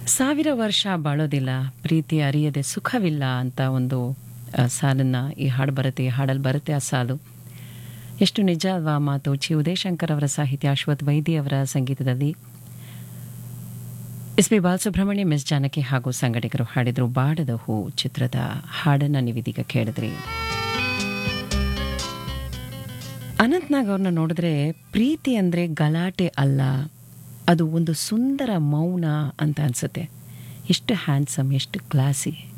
ಸಾವಿರ ವರ್ಷ ಬಾಳೋದಿಲ್ಲ ಪ್ರೀತಿ ಅರಿಯದೆ ಸುಖವಿಲ್ಲ ಅಂತ ಒಂದು ಆ, ಸಾಲನ್ನ ಈ ಹಾಡು ಬರುತ್ತೆ ಈ ಹಾಡಲ್ಲಿ ಬರುತ್ತೆ ಆ ಸಾಲು ಎಷ್ಟು ನಿಜ ಅಲ್ವಾ ಆ ಮಾತು ಚಿ ಉದಯಶಂಕರ್ ಅವರ ಸಾಹಿತ್ಯ ಅಶ್ವಥ್ ವೈದಿ ಅವರ ಸಂಗೀತದಲ್ಲಿ S P Balasubrahmanya miss Janaki ಹಾಗೂ ಸಂಗಡಿಗರು ಹಾಡಿದ್ರು ಬಾಡದ ಹೂ ಚಿತ್ರದ ಹಾಡನ್ನ ನೀವಿದೀಗ ಕೇಳಿದ್ರಿ ಅನಂತ್ನಾಗ್ ಅವ್ರನ್ನ ನೋಡಿದ್ರೆ ಪ್ರೀತಿ ಅಂದರೆ ಗಲಾಟೆ ಅಲ್ಲ ಅದು ಒಂದು ಸುಂದರ ಮೌನ ಅಂತ ಅನ್ಸುತ್ತೆ ಎಷ್ಟು ಹ್ಯಾಂಡ್ಸಮ್ ಎಷ್ಟು ಕ್ಲಾಸಿ